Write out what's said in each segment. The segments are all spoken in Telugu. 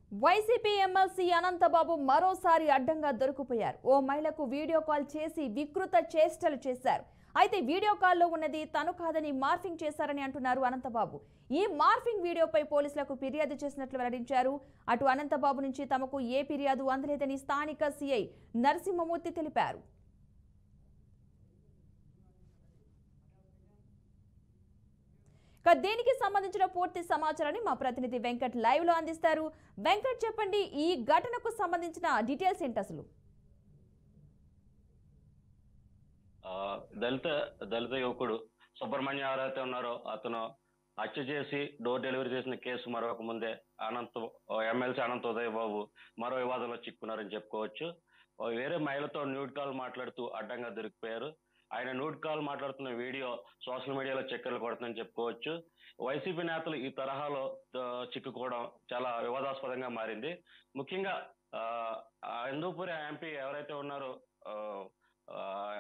వైసీపీ ఎమ్మెల్సీ అనంతబాబు మరోసారి అడ్డంగా దొరికిపోయారు ఓ మహిళకు వీడియో కాల్ చేసి వికృత చేష్టలు చేశారు అయితే వీడియో కాల్లో ఉన్నది తను కాదని మార్ఫింగ్ చేశారని అంటున్నారు అనంతబాబు ఈ మార్ఫింగ్ వీడియోపై పోలీసులకు ఫిర్యాదు చేసినట్లు వెల్లడించారు అటు అనంతబాబు నుంచి తమకు ఏ ఫిర్యాదు అందలేదని స్థానిక సీఐ నరసింహమూర్తి తెలిపారు ఇక దీనికి సంబంధించిన పూర్తి సమాచారాన్ని మా ప్రతినిధి వెంకట్ లైవ్ లో అందిస్తారు వెంకట్ చెప్పండి ఈ ఘటనకు సంబంధించిన డీటెయిల్స్ ఏంటి అసలు ఆ, దళిత దళిత యువకుడు సుబ్రహ్మణ్యం ఎవరైతే ఉన్నారో అతను హత్య చేసి డోర్ డెలివరీ చేసిన కేసు మరొక ముందే అనంత ఎమ్మెల్సీ అనంత ఉదయ్ బాబు మరో వివాదంలో చిక్కున్నారని చెప్పుకోవచ్చు ఓ వేరే మహిళతో న్యూడ్ కాల్ మాట్లాడుతూ అడ్డంగా దొరికిపోయారు ఆయన న్యూడ్ కాల్ మాట్లాడుతున్న వీడియో సోషల్ మీడియాలో చక్కర్లు కొడుతుందని చెప్పుకోవచ్చు వైసీపీ నేతలు ఈ తరహాలో ఆ, చిక్కుకోవడం చాలా వివాదాస్పదంగా మారింది ముఖ్యంగా ఆ, ఆ హిందూపురి ఎంపీ ఎవరైతే ఉన్నారో ఆ, ఆ,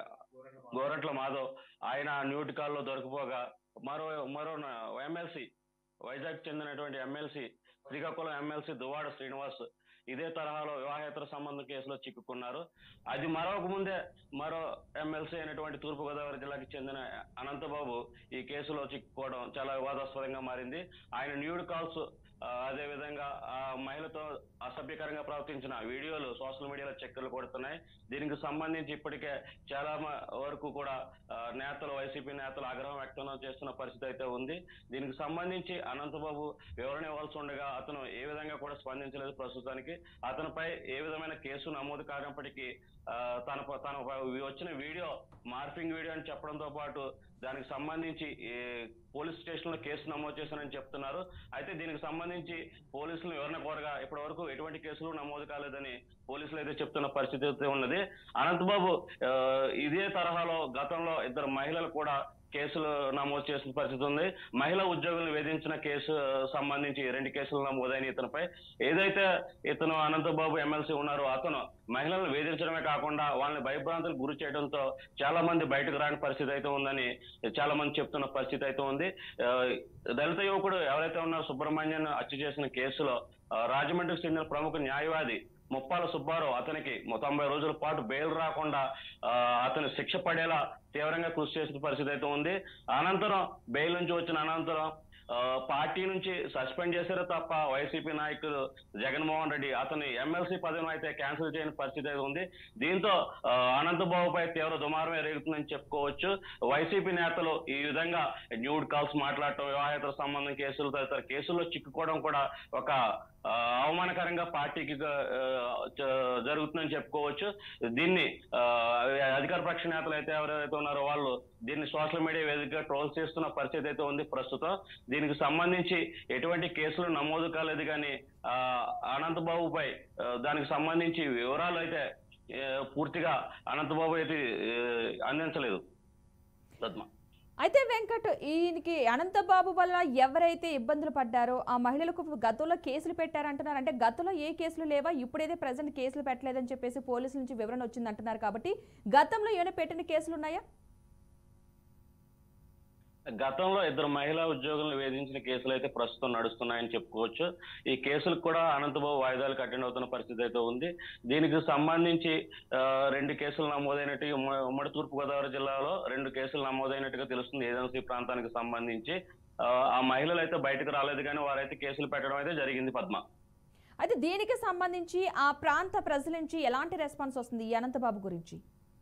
గోరంట్ల మాధవ్ ఆయన న్యూట్ కాల్లో దొరికిపోగా మరో మరో ఎమ్మెల్సీ వైజాగ్ చెందినటువంటి ఎమ్మెల్సీ శ్రీకాకుళం ఎమ్మెల్సీ దువాడ శ్రీనివాస్ ఇదే తరహాలో వివాహేతర సంబంధం కేసులో చిక్కుకున్నారు అది మరొక ముందే మరో ఎమ్మెల్సీ అయినటువంటి తూర్పుగోదావరి జిల్లాకి చెందిన అనంతబాబు ఈ కేసులో చిక్కుకోవడం చాలా వివాదాస్పదంగా మారింది ఆయన న్యూడ్ కాల్స్ ఆ, అదే విధంగా ఆ మహిళతో అసభ్యకరంగా ప్రవర్తించిన వీడియోలు సోషల్ మీడియాలో చక్కర్లు కొడుతున్నాయి దీనికి సంబంధించి ఇప్పటికే చాలా మ- వరకు కూడా ఆ, నేతలు వైసీపీ నేతలు ఆగ్రహం వ్యక్తం చేస్తున్న పరిస్థితి అయితే ఉంది దీనికి సంబంధించి అనంతబాబు వివరణ ఇవ్వాల్సి ఉండగా అతను ఏ విధంగా కూడా స్పందించలేదు ప్రస్తుతానికి అతనిపై ఏ విధమైన కేసు నమోదు కానప్పటికీ ఆ, తన ప- తన ప- వచ్చిన వీడియో మార్ఫింగ్ వీడియో అని చెప్పడంతో పాటు దానికి సంబంధించి ఈ పోలీస్ స్టేషన్ లో కేసు నమోదు చేశానని చెప్తున్నారు అయితే దీనికి సంబంధించి పోలీసులు వివరణ కోరగా ఇప్పటి వరకు ఎటువంటి కేసులు నమోదు కాలేదని పోలీసులు అయితే చెప్తున్న పరిస్థితి అయితే ఉన్నది అనంతబాబు ఆ, ఇదే తరహాలో గతంలో ఇద్దరు మహిళలు కూడా కేసులు నమోదు చేసిన పరిస్థితి ఉంది మహిళా ఉద్యోగులను వేధించిన కేసు సంబంధించి రెండు కేసులు నమోదైన ఇతనిపై ఏదైతే ఇతను అనంతబాబు ఎమ్మెల్సీ ఉన్నారో అతను మహిళలను వేధించడమే కాకుండా వాళ్ళని భయభ్రాంతులకు గురి చేయడంతో చాలా మంది బయటకు రాని పరిస్థితి అయితే ఉందని చాలా మంది చెప్తున్న పరిస్థితి అయితే ఉంది ఆ, దళిత యువకుడు ఎవరైతే ఉన్నారో సుబ్రహ్మణ్యం హత్య చేసిన కేసులో ఆ, రాజమండ్రికి చెందిన ప్రముఖ న్యాయవాది ముప్పాల సుబ్బారావు అతనికి మొ- తొంభై రోజుల పాటు బెయిల్ రాకుండా ఆ, అతని శిక్ష పడేలా తీవ్రంగా కృషి చేసిన పరిస్థితి అయితే ఉంది అనంతరం బెయిల్ నుంచి వచ్చిన అనంతరం ఆ, పార్టీ నుంచి సస్పెండ్ చేశారు తప్ప వైసీపీ నాయకులు జగన్మోహన్ రెడ్డి అతని ఎమ్మెల్సీ పదవిని అయితే క్యాన్సిల్ చేయని పరిస్థితి అయితే ఉంది దీంతో ఆ, అనంతబాబుపై తీవ్ర దుమారమే రేగుతుందని చెప్పుకోవచ్చు వైసీపీ నేతలు ఈ విధంగా న్యూడ్ కాల్స్ మాట్లాడటం వివాహేతర సంబంధం కేసులు తదితర కేసుల్లో చిక్కుకోవడం కూడా ఒక ఆ, అవమానకరంగా పార్టీకి ఆ, జ- జరుగుతుందని చెప్పుకోవచ్చు దీన్ని ఆ, అధికార పక్ష నేతలు అయితే ఎవరైతే ఉన్నారో వాళ్ళు దీన్ని సోషల్ మీడియా వేదికగా ట్రోల్ చేస్తున్న పరిస్థితి అయితే ఉంది ప్రస్తుతం దీనికి సంబంధించి ఎటువంటి కేసులు నమోదు కాలేదు కానీ ఆ, అనంతబాబుపై ఆ, దానికి సంబంధించి వివరాలు అయితే ఏ, పూర్తిగా అనంతబాబు అయితే ఏ, అందించలేదు పద్మ అయితే వెంకట్ ఈయనకి అనంతబాబు వల్ల ఎవరైతే ఇబ్బందులు పడ్డారో ఆ మహిళలకు గతంలో కేసులు పెట్టారంటున్నారు అంటే గతంలో ఏ కేసులు లేవా ఇప్పుడైతే ప్రజెంట్ కేసులు పెట్టలేదని చెప్పేసి పోలీసుల నుంచి వివరణ వచ్చింది అంటున్నారు కాబట్టి గతంలో ఏమైనా పెట్టిన కేసులు ఉన్నాయా గతంలో ఇద్దరు మహిళా ఉద్యోగులను వేధించిన కేసులు అయితే ప్రస్తుతం నడుస్తున్నాయని చెప్పుకోవచ్చు ఈ కేసులకు కూడా అనంతబాబు వాయిదాలకు అటెండ్ అవుతున్న పరిస్థితి అయితే ఉంది దీనికి సంబంధించి ఆ, రెండు కేసులు నమోదైనట్టు ఉమ్మ- ఉమ్మడి తూర్పు గోదావరి జిల్లాలో రెండు కేసులు నమోదైనట్టుగా తెలుస్తుంది ఏజెన్సీ ప్రాంతానికి సంబంధించి ఆ, ఆ మహిళలు అయితే బయటకు రాలేదు కానీ వారైతే కేసులు పెట్టడం అయితే జరిగింది పద్మ అయితే దీనికి సంబంధించి ఆ ప్రాంత ప్రజల నుంచి ఎలాంటి రెస్పాన్స్ వస్తుంది ఈ అనంతబాబు గురించి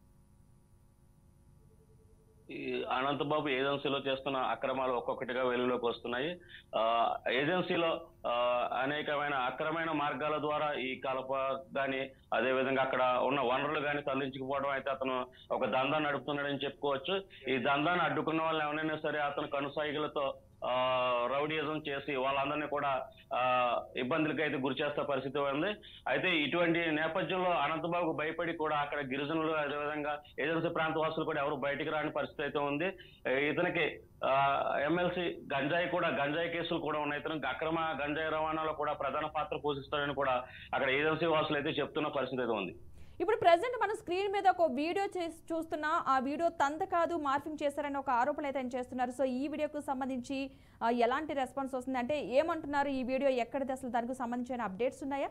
ఈ అనంతబాబు ఏజెన్సీలో చేస్తున్న అక్రమాలు ఒక్కొక్కటిగా వెలుగులోకి వస్తున్నాయి ఆ, ఏజెన్సీలో ఆ, అనేకమైన అక్రమైన మార్గాల ద్వారా ఈ కలప గాని అదే విధంగా అక్కడ ఉన్న వనరులు గాని తరలించుకుపోవడం అయితే అతను ఒక దందా నడుపుతున్నాడని చెప్పుకోవచ్చు ఈ దందాన్ని అడ్డుకున్న వాళ్ళని ఎవరైనా సరే అతను కనుసాయిగులతో ఆ, రౌడీయిజం చేసి వాళ్ళందరినీ కూడా ఆ, ఇబ్బందులకి అయితే గురి చేస్తే పరిస్థితి ఉంది అయితే ఇటువంటి నేపథ్యంలో అనంతబాబుకు భయపడి కూడా అక్కడ గిరిజనులు అదేవిధంగా ఏజెన్సీ ప్రాంత వాసులు కూడా ఎవరు బయటికి రాని పరిస్థితి అయితే ఉంది ఏ, ఇతనికి ఎమ్మెల్సీ గంజాయి కూడా గంజాయి కేసులు కూడా ఉన్నాయి ఇతనికి అక్రమ గంజాయి రవాణాలో కూడా ప్రధాన పాత్ర పోషిస్తాడని కూడా అక్కడ ఏజెన్సీ వాసులు అయితే చెప్తున్న పరిస్థితి అయితే ఉంది ఇప్పుడు ప్రజెంట్ మనం స్క్రీన్ మీద ఒక వీడియో చేసి చూస్తున్నా ఆ వీడియో తంత కాదు మార్ఫింగ్ చేశారని ఒక ఆరోపణ అయితే ఆయన చేస్తున్నారు సో ఈ వీడియోకు సంబంధించి ఆ, ఎలాంటి రెస్పాన్స్ వస్తుంది అంటే ఏమంటున్నారు ఈ వీడియో ఎక్కడిది అసలు దానికి సంబంధించిన అప్డేట్స్ ఉన్నాయా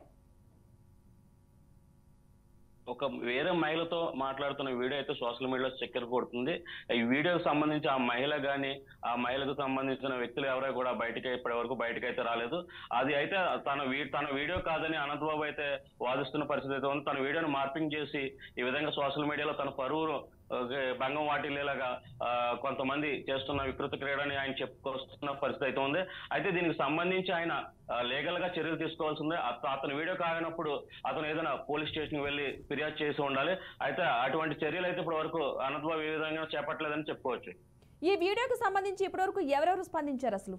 ఒక వేరే మహిళతో మాట్లాడుతున్న వీడియో అయితే సోషల్ మీడియాలో చక్కెర కొడుతుంది ఈ వీడియోకి సంబంధించి ఆ మహిళ గాని ఆ మహిళకు సంబంధించిన వ్యక్తులు ఎవరో కూడా బయటకి ఇప్పటి వరకు బయటకు అయితే రాలేదు అది అయితే తన వీ తన వీడియో కాదని అనంతబాబు అయితే వాదిస్తున్న పరిస్థితి అయితే ఉంది తన వీడియోని మార్పింగ్ చేసి ఈ విధంగా సోషల్ మీడియాలో తన పరువును ఆ, భంగం వాటిల్లేలాగా ఆ, కొంతమంది చేస్తున్న వికృత క్రీడని ఆయన చెప్పుకొస్తున్న పరిస్థితి అయితే ఉంది అయితే దీనికి సంబంధించి ఆయన లీగల్ గా చర్యలు తీసుకోవాల్సిందే అత- అతని వీడియో కాగినప్పుడు అతను ఏదైనా పోలీస్ స్టేషన్ కి వెళ్ళి ఫిర్యాదు చేసి ఉండాలి అయితే అటువంటి చర్యలు అయితే ఇప్పటి వరకు అనంతబాబు ఏ విధంగా చేపట్టలేదని చెప్పుకోవచ్చు ఈ వీడియోకి సంబంధించి ఇప్పటివరకు ఎవరెవరు స్పందించారు అసలు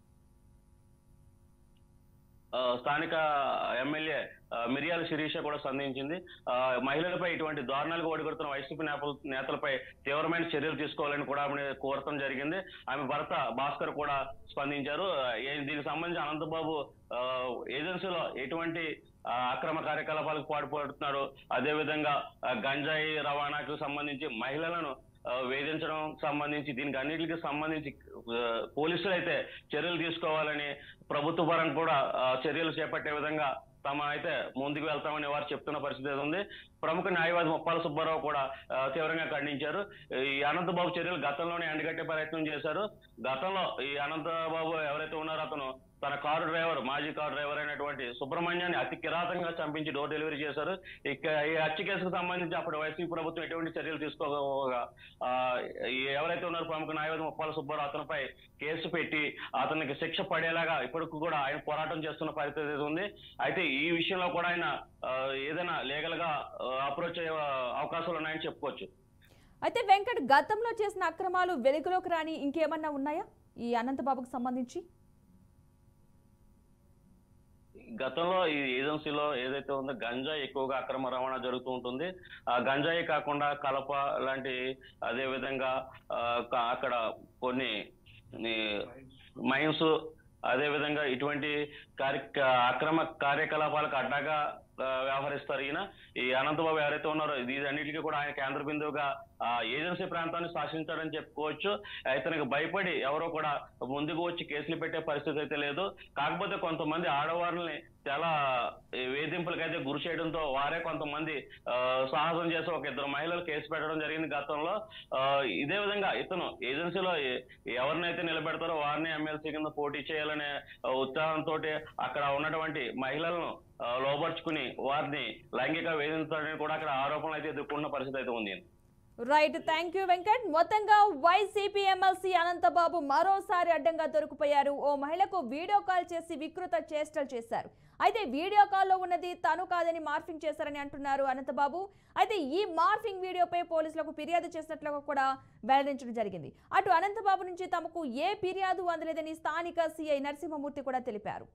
ఆ, స్థానిక ఎమ్మెల్యే ఆ, మిరియాల శిరీష కూడా స్పందించింది ఆ, మహిళలపై ఇటువంటి దారుణాలకు ఓడిగొడుతున్న వైసీపీ నేప- నేతలపై తీవ్రమైన చర్యలు తీసుకోవాలని కూడా ఆమె కోరటం జరిగింది ఆమె భర్త భాస్కర్ కూడా స్పందించారు ఆ, ఏ- దీనికి సంబంధించి అనంతబాబు ఆ, ఏజెన్సీలో ఎటువంటి ఆ, అక్రమ కార్యకలాపాలకు పాటుపడుతున్నారు అదేవిధంగా ఆ, గంజాయి రవాణాకు సంబంధించి మహిళలను ఆ, వేధించడం సంబంధించి దీనికి అన్నిటికీ సంబంధించి ఆ, పోలీసులు అయితే చర్యలు తీసుకోవాలని ప్రభుత్వ పరం కూడా ఆ, చర్యలు చేపట్టే విధంగా తమ అయితే ముందుకు వెళ్తామని వారు చెప్తున్న పరిస్థితి అయితే ఉంది ప్రముఖ న్యాయవాది ముప్పాల సుబ్బారావు కూడా ఆ, తీవ్రంగా ఖండించారు ఈ అనంతబాబు చర్యలు గతంలోనే ఎండగట్టే ప్రయత్నం చేశారు గతంలో ఈ అనంతబాబు ఎవరైతే ఉన్నారో అతను తన కారు డ్రైవర్ మాజీ కారు డ్రైవర్ అయినటువంటి సుబ్రహ్మణ్యాన్ని అతి కిరాతంగా చంపించి డోర్ డెలివరీ చేశారు ఇక ఈ హత్య కేసుకు సంబంధించి అప్పుడు వైసీపీ ప్రభుత్వం ఎటువంటి చర్యలు తీసుకోగా ఆ, ఈ ఎవరైతే ఉన్నారో ప్రముఖ న్యాయవాది ముప్పాల సుబ్బారావు అతనిపై కేసు పెట్టి అతనికి శిక్ష పడేలాగా ఇప్పటికి కూడా ఆయన పోరాటం చేస్తున్న పరిస్థితి అయితే ఉంది అయితే ఈ విషయంలో కూడా ఆయన ఆ, ఏదైనా లీగల్ గా అప్రోచ్ అయ్యే అవకాశాలు ఉన్నాయని చెప్పుకోవచ్చు అయితే వెంకట్ గతంలో చేసిన అక్రమాలు వెలుగులోకి రాని ఇంకేమన్నా ఉన్నాయా ఈ అనంతబాబుకు సంబంధించి గతంలో ఈ ఏజెన్సీలో ఏదైతే ఉందో గంజాయి ఎక్కువగా అక్రమ రవాణా జరుగుతూ ఉంటుంది ఆ గంజాయి కాకుండా కలప లాంటి అదే విధంగా ఆ, క- అక్కడ కొన్ని మైన్స్ అదే విధంగా ఇటువంటి కార్య అక్రమ కార్యకలాపాలకు అడ్డాగా ఆ, వ్యవహరిస్తారు ఈయన ఈ అనంతబాబు ఎవరైతే ఉన్నారో ఇది అన్నిటికీ కూడా ఆయన కేంద్ర బిందువుగా ఆ ఏజెన్సీ ప్రాంతాన్ని శాసించాడని చెప్పుకోవచ్చు ఇతనికి భయపడి ఎవరో కూడా ముందుకు వచ్చి కేసులు పెట్టే పరిస్థితి అయితే లేదు కాకపోతే కొంతమంది ఆడవారిని చాలా ఈ వేధింపులకైతే గురి చేయడంతో వారే కొంతమంది ఆ, సాహసం చేసి ఒక ఇద్దరు మహిళలు కేసు పెట్టడం జరిగింది గతంలో ఆ, ఇదే విధంగా ఇతను ఏజెన్సీలో ఎ- ఎవరినైతే నిలబెడతారో వారిని ఎమ్మెల్సీ కింద పోటీ చేయాలనే ఆ, ఉత్సాహంతో అక్కడ ఉన్నటువంటి మహిళలను ఆ, లోబర్చుకుని వారిని లైంగిక వేధించడానికి కూడా అక్కడ ఆరోపణలు అయితే ఎదుర్కొన్న పరిస్థితి అయితే ఉంది రైట్ థ్యాంక్ యూ వెంకట్ మొత్తంగా వైసీపీ ఎమ్మెల్సీ అనంతబాబు మరోసారి అడ్డంగా దొరికిపోయారు ఓ మహిళకు వీడియో కాల్ చేసి వికృత చేష్టలు చేశారు అయితే వీడియో కాల్లో ఉన్నది తను కాదని మార్ఫింగ్ చేశారని అంటున్నారు అనంతబాబు అయితే ఈ మార్ఫింగ్ వీడియోపై పోలీసులకు ఫిర్యాదు చేసినట్లుగా కూడా వెల్లడించడం జరిగింది అటు అనంతబాబు నుంచి తమకు ఏ ఫిర్యాదు అందలేదని స్థానిక సీఐ నరసింహమూర్తి కూడా తెలిపారు